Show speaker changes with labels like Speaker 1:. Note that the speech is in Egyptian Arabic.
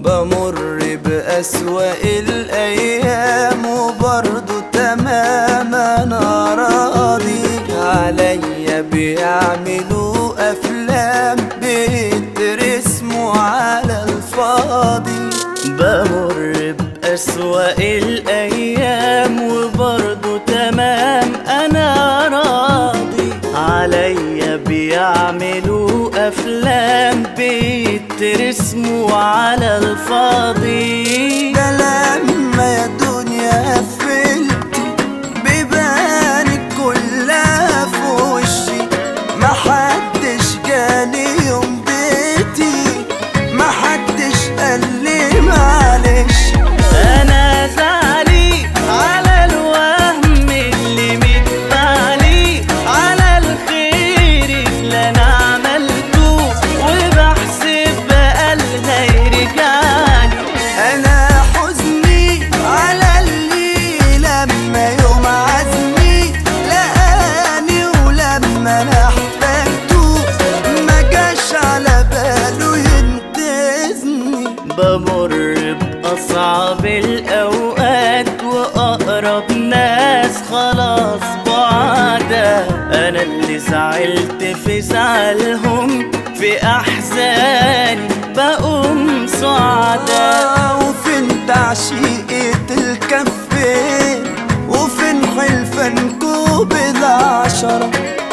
Speaker 1: بمر بأسوأ الأيام وبرضه تمام أنا راضي عليا بيعملوا أفلام بيترسموا على الفاضي بمر بأسوأ الأيام وبرضه تمام أنا راضي عليا بيعملوا أفلام بيترسموا على الفاضي ده لما يا دنيا قفلتي بيبانك كلها في وشي محدش جالي يوم بيتي محدش قال لي معلش انا زعلي على الوهم اللي متبعلي على الخير اللي انا عملته وبحسب بقى اللي هيرجعلي انا حزني على اللي لما يوم عزمي لقاني ولما انا احتاجته ما جاش على باله ينقذني بمر بأصعب الأوقات وأقرب ناس خلاص بعدا أنا اللي زعلت في زعلهم في أحزاني بقوم سعدا وفين تعشيقة الكفين وفين حلفان كوب العشرة